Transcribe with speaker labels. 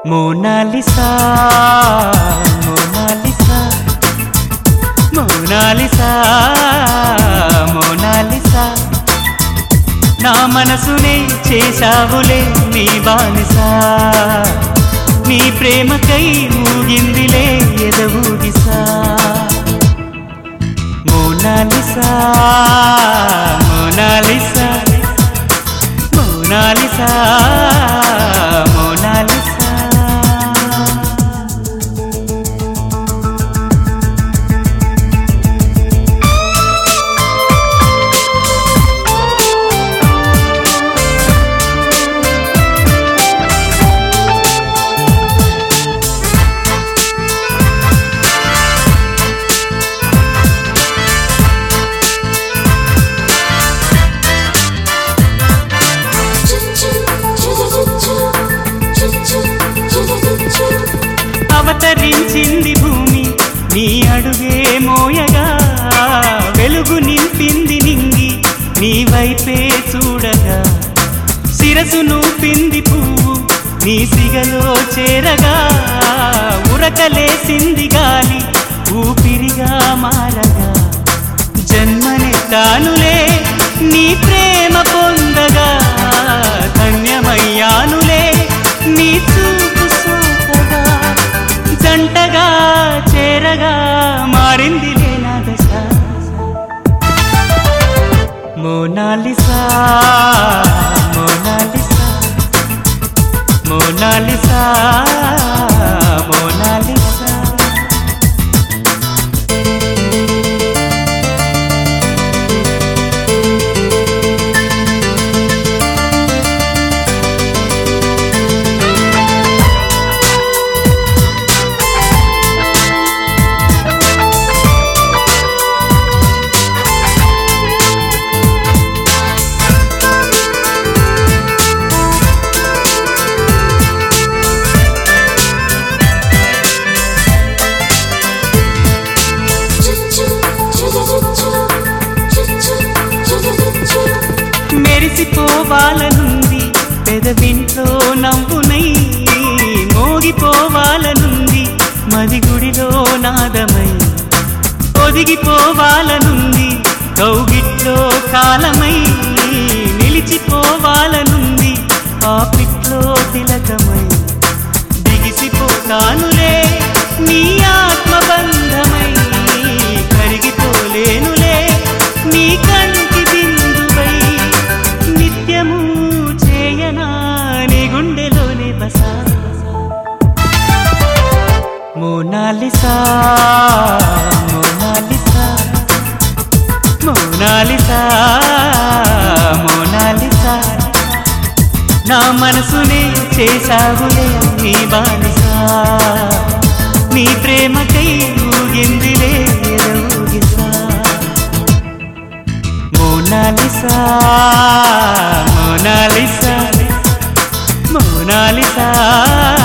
Speaker 1: Mona Lisa Mona Lisa Mona Lisa Mona Lisa నా మనసునే చేశావులే నీ బానిసా నీ ప్రేమకై మూగిందిలే ఎదవూగిసా మోనాలిసా మోనాలిసా మోనాలిసా మోనాలిసా అవతరించింది భూమి నీ అడుగే మోయగా వెలుగు నింపింది నింగి నీ వైపే చూడగా శిరసు నూపింది పువ్వు నీ సిగలో చేరగా ఉరకలేసింది గాలి ఊపిరిగా మారగా జన్మనెత్తానులే నీ ప్రేమ పొందగా ధన్యమయ్యానులే నీ చూపు సోకగా జంటగా చేరగా మారింది నా దశ మోనాలిసా మోనాలిసా మోనాలిసా మోనాలిసా మెరిసిపోవాలనుంది పెదవింట్లో నవ్వునై మోగిపోవాలనుంది మది గుడిలో నాదమై ఒదిగిపోవాలనుంది కౌగిట్లో కాలమై నిలిచిపోవాలనుంది పాపిట్లో తిలకమై దిగిసిపోతానులే నీ ఆత్మబంధమై కరిగిపోలేనులే నీ కంటి బిందువై నిత్యము చేయనా నీ గుండెలోనే బసా మోనాలిసా మోనాలిసా మోనాలిసా మోనాలిసా నా మనసునే చేశావులే నీ బానిసా నీ ప్రేమకై ఊగిందిలే ఊగిసా మోనాలిసా మోనాలిసా మోనాలిసా